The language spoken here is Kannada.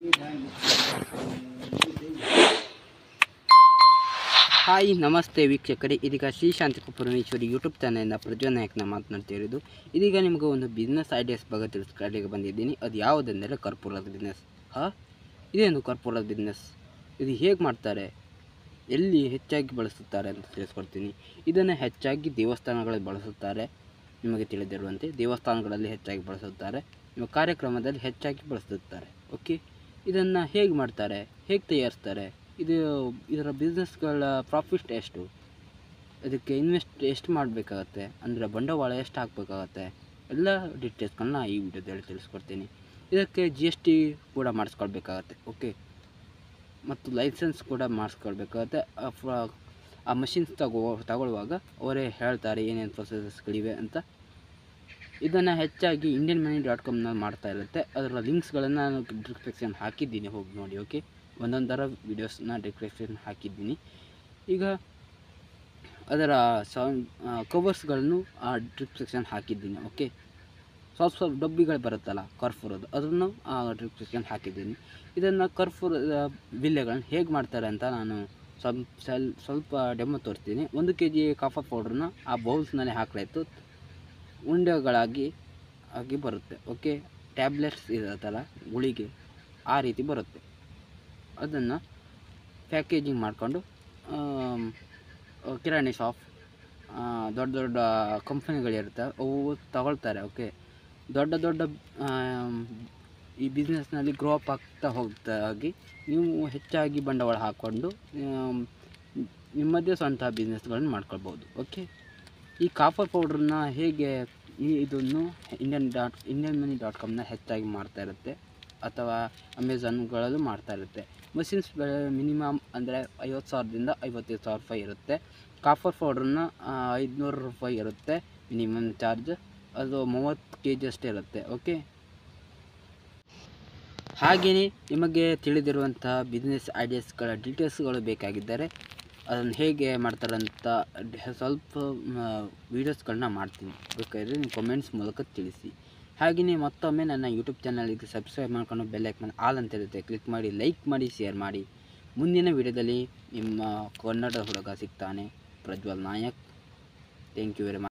ಹಾಯ್ ನಮಸ್ತೆ ವೀಕ್ಷಕರೇ ಇದೀಗ ಶ್ರೀಶಾಂತಿ ಪರಮೇಶ್ವರಿ ಯೂಟ್ಯೂಬ್ ಚಾನಲಿಂದ ಪ್ರಜ್ವಲ್ ನಾಯಕ್ನ ಮಾತನಾಡ್ತಿರೋದು ಇದೀಗ ನಿಮಗೆ ಒಂದು ಬಿಸ್ನೆಸ್ ಐಡಿಯಾಸ್ ಬಗ್ಗೆ ತಿಳಿಸ್ಕೊಳ್ಳಿಕ್ಕೆ ಬಂದಿದ್ದೀನಿ ಅದು ಯಾವುದೆಂದರೆ ಕರ್ಪೂರದ ಬಿಸ್ನೆಸ್ ಹಾಂ ಇದೇನು ಕರ್ಪೂರದ ಬಿಸ್ನೆಸ್ ಇದು ಹೇಗೆ ಮಾಡ್ತಾರೆ ಎಲ್ಲಿ ಹೆಚ್ಚಾಗಿ ಬಳಸುತ್ತಾರೆ ಅಂತ ತಿಳಿಸ್ಕೊಡ್ತೀನಿ ಇದನ್ನು ಹೆಚ್ಚಾಗಿ ದೇವಸ್ಥಾನಗಳಲ್ಲಿ ಬಳಸುತ್ತಾರೆ ನಿಮಗೆ ತಿಳಿದಿರುವಂತೆ ದೇವಸ್ಥಾನಗಳಲ್ಲಿ ಹೆಚ್ಚಾಗಿ ಬಳಸುತ್ತಾರೆ ನಿಮ್ಮ ಕಾರ್ಯಕ್ರಮದಲ್ಲಿ ಹೆಚ್ಚಾಗಿ ಬಳಸುತ್ತಾರೆ ಓಕೆ ಇದನ್ನು ಹೇಗೆ ಮಾಡ್ತಾರೆ ಹೇಗೆ ತಯಾರಿಸ್ತಾರೆ ಇದು ಇದರ ಬಿಸ್ನೆಸ್ಗಳ ಪ್ರಾಫಿಟ್ ಎಷ್ಟು ಇದಕ್ಕೆ ಇನ್ವೆಸ್ಟ್ ಎಷ್ಟು ಮಾಡಬೇಕಾಗತ್ತೆ ಅಂದರೆ ಬಂಡವಾಳ ಎಷ್ಟು ಹಾಕಬೇಕಾಗತ್ತೆ ಎಲ್ಲ ಡೀಟೇಲ್ಸ್ಗಳನ್ನ ಈ ವಿಡಿಯೋದಲ್ಲಿ ತಿಳಿಸ್ಕೊಡ್ತೀನಿ ಇದಕ್ಕೆ ಜಿ ಎಸ್ ಟಿ ಕೂಡ ಮಾಡಿಸ್ಕೊಳ್ಬೇಕಾಗತ್ತೆ ಓಕೆ ಮತ್ತು ಲೈಸೆನ್ಸ್ ಕೂಡ ಮಾಡಿಸ್ಕೊಳ್ಬೇಕಾಗತ್ತೆ ಆ ಫ್ರ- ಆ ಮಷಿನ್ಸ್ ತಗೋ ತಗೊಳ್ಳುವಾಗ ಅವರೇ ಹೇಳ್ತಾರೆ ಏನೇನು ಪ್ರೊಸೆಸಸ್ಗಳಿವೆ ಅಂತ ಇದನ್ನು ಹೆಚ್ಚಾಗಿ ಇಂಡಿಯನ್ ಮನಿ ಡಾಟ್ ಕಾಮ್ನಲ್ಲಿ ಮಾಡ್ತಾ ಇರುತ್ತೆ ಅದರ ಲಿಂಕ್ಸ್ಗಳನ್ನು ನಾನು ಡಿಸ್ಕ್ರಿಪ್ಷನ್ ಹಾಕಿದ್ದೀನಿ ಹೋಗಿ ನೋಡಿ ಓಕೆ ಒಂದೊಂದರ ವೀಡಿಯೋಸ್ನ ಡಿಸ್ಕ್ರಿಪ್ಷನ್ ಹಾಕಿದ್ದೀನಿ ಈಗ ಅದರ ಸೌಂಡ್ ಕವರ್ಸ್ಗಳನ್ನು ಆ ಡಿಸ್ಕ್ರಿಪ್ಷನ್ ಹಾಕಿದ್ದೀನಿ ಓಕೆ ಸ್ವಲ್ಪ ಸ್ವಲ್ಪ ಡಬ್ಬಿಗಳು ಬರುತ್ತಲ್ಲ ಕರ್ಫೂರದ್ದು ಅದನ್ನು ಆ ಡಿಸ್ಕ್ರಿಪ್ಷನ್ ಹಾಕಿದ್ದೀನಿ ಇದನ್ನು ಕರ್ಫೂರದ ಬಿಲ್ಲೆಗಳನ್ನ ಹೇಗೆ ಮಾಡ್ತಾರೆ ಅಂತ ನಾನು ಸ್ವಲ್ಪ ಸ್ವಲ್ ಸ್ವಲ್ಪ ಡೆಮೋ ತೋರಿಸ್ತೀನಿ ಒಂದು ಕೆ ಜಿ ಕಾಫರ್ ಪೌಡ್ರನ್ನ ಆ ಬೌಲ್ಸ್ನಲ್ಲಿ ಹಾಕಲಾಯಿತು ಉಂಡೆಗಳಾಗಿ ಆಗಿ ಬರುತ್ತೆ ಓಕೆ ಟ್ಯಾಬ್ಲೆಟ್ಸ್ ಇರುತ್ತಲ್ಲ ಗುಳಿಗೆ ಆ ರೀತಿ ಬರುತ್ತೆ ಅದನ್ನು ಪ್ಯಾಕೇಜಿಂಗ್ ಮಾಡಿಕೊಂಡು ಕಿರಾಣಿ ಶಾಪ್ ದೊಡ್ಡ ದೊಡ್ಡ ಕಂಪನಿಗಳಿರುತ್ತೆ ಅವು ತಗೊಳ್ತಾರೆ ಓಕೆ ದೊಡ್ಡ ದೊಡ್ಡ ಆಮ್, ಈ ಬಿಸ್ನೆಸ್ನಲ್ಲಿ ಗ್ರೋ ಅಪ್ ಆಗ್ತಾ ಹೋಗ್ತಾ ಆಗಿ ನೀವು ಹೆಚ್ಚಾಗಿ ಬಂಡವಾಳ ಹಾಕ್ಕೊಂಡು ಆಮ್, ನಿಮ್ಮದೇ ಸ್ವಂತ ಬಿಸ್ನೆಸ್ಗಳನ್ನು ಮಾಡ್ಕೊಳ್ಬೋದು ಓಕೆ ಈ ಕಾಫರ್ ಪೌಡ್ರನ್ನ ಹೇಗೆ ಈ ಇದನ್ನು Indian dot Indian money dot ಕಾಮ್ನ ಹೆಚ್ಚಾಗಿ ಮಾಡ್ತಾ ಇರುತ್ತೆ ಅಥವಾ ಅಮೆಝಾನ್ಗಳಲ್ಲೂ ಮಾಡ್ತಾ ಇರುತ್ತೆ ಮಷಿನ್ಸ್ ಬೆಲೆ ಮಿನಿಮಮ್ ಅಂದರೆ ಐವತ್ತು ಸಾವಿರದಿಂದ ಐವತ್ತೈದು ಸಾವಿರ ರೂಪಾಯಿ ಇರುತ್ತೆ ಕಾಫರ್ ಪೌಡ್ರನ್ನ ಐದುನೂರು ರೂಪಾಯಿ ಇರುತ್ತೆ ಮಿನಿಮಮ್ ಚಾರ್ಜ್ ಅದು ಮೂವತ್ತು ಕೆ ಜಿ ಅಷ್ಟೇ ಇರುತ್ತೆ ಓಕೆ ಹಾಗೆಯೇ ನಿಮಗೆ ತಿಳಿದಿರುವಂತಹ ಬಿಸ್ನೆಸ್ ಐಡಿಯಾಸ್ಗಳ ಡೀಟೇಲ್ಸ್ಗಳು ಬೇಕಾಗಿದ್ದರೆ ಅದನ್ನು ಹೇಗೆ ಮಾಡ್ತಾರೆ ಅಂತ ಡ- ಸ್ವಲ್ಪ ವೀಡಿಯೋಸ್ಗಳನ್ನ ಮಾಡ್ತೀನಿ ಬೇಕಾದರೆ ನೀವು ಕಮೆಂಟ್ಸ್ ಮೂಲಕ ತಿಳಿಸಿ ಹಾಗೆಯೇ ಮತ್ತೊಮ್ಮೆ ನನ್ನ ಯೂಟ್ಯೂಬ್ ಚಾನಲ್ಗೆ ಸಬ್ಸ್ಕ್ರೈಬ್ ಮಾಡ್ಕೊಂಡು ಬೆಲ್ ಐಕನ್ ಆಲ್ ಅಂತ ಇರುತ್ತೆ ಕ್ಲಿಕ್ ಮಾಡಿ ಲೈಕ್ ಮಾಡಿ ಶೇರ್ ಮಾಡಿ ಮುಂದಿನ ವಿಡಿಯೋದಲ್ಲಿ ನಿಮ್ಮ ಕನ್ನಡ ಹುಡುಗ ಸಿಗ್ತಾನೆ Prajwal Nayak thank you very much